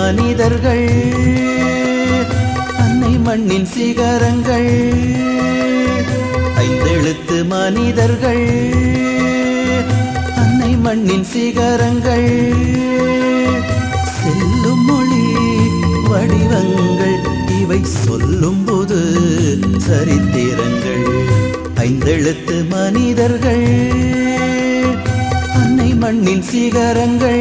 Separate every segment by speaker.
Speaker 1: மனிதர்கள் அன்னை மண்ணின் சிகரங்கள் ஐந்தெழுத்து மனிதர்கள் அன்னை மண்ணின் சிகரங்கள் செல்லும் மொழி வடிவங்கள் இவை சொல்லும் போது சரித்திரங்கள் ஐந்தெழுத்து மனிதர்கள் அன்னை மண்ணின் சிகரங்கள்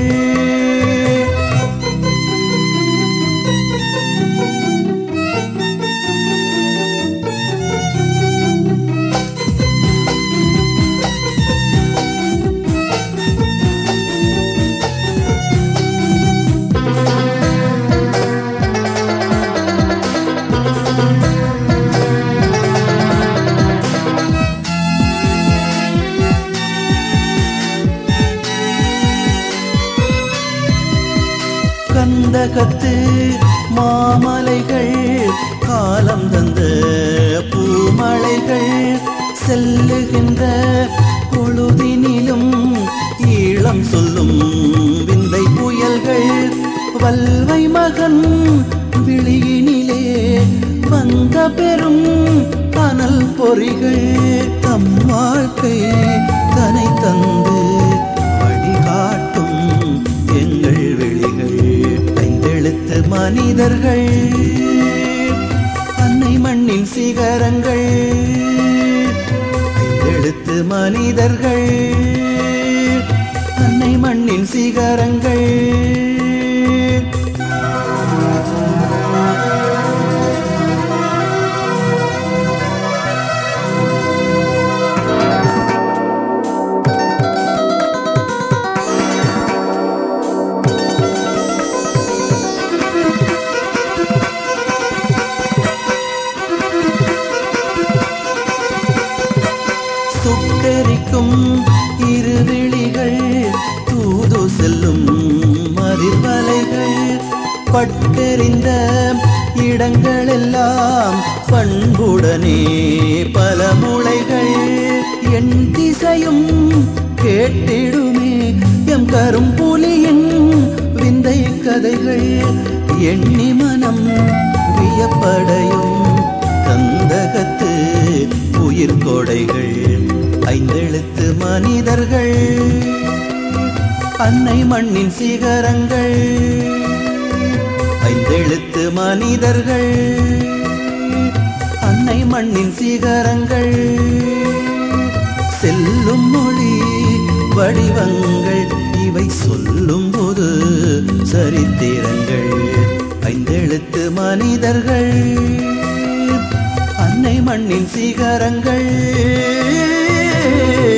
Speaker 1: கந்தகத்து மாமலைகள் காலம் தந்த பூமலைகள் செல்லுகின்ற பொழுதினிலும் ஈழம் சொல்லும் விந்தை புயல்கள் வல்வை மகன் விழியினிலே வந்த பெரும் கனல் பொறிகள் தம் வாழ்க்கை தனை தந்து வழிகாட்டும் எங்கள் விழிகள் ஐந்தெழுத்து மனிதர்கள் அன்னை மண்ணின் சிகரங்கள் ஐந்தெழுத்து மனிதர்கள் அன்னை மண்ணின் சிகரங்கள் சுட்டெரிக்கும் இருவிழிகள் தூது செல்லும் மதிர்வலைகள் பட்டெறிந்த இடங்களெல்லாம் பண்புடனே பல முளைகள் என் திசையும் கேட்டிடுமே எம் கரும்புலியின் விந்தை கதைகள் எண்ணி மனம் வியப்படையும் கந்தகத்து உயிர் கொடைகள் ஐந்தெழுத்து மனிதர்கள் அன்னை மண்ணின் சிகரங்கள் ஐந்தெழுத்து மனிதர்கள் அன்னை மண்ணின் சிகரங்கள் செல்லும் மொழி வடிவங்கள் இவை சொல்லும் போது சரித்திரங்கள் ஐந்தெழுத்து மனிதர்கள் அன்னை மண்ணின் சிகரங்கள்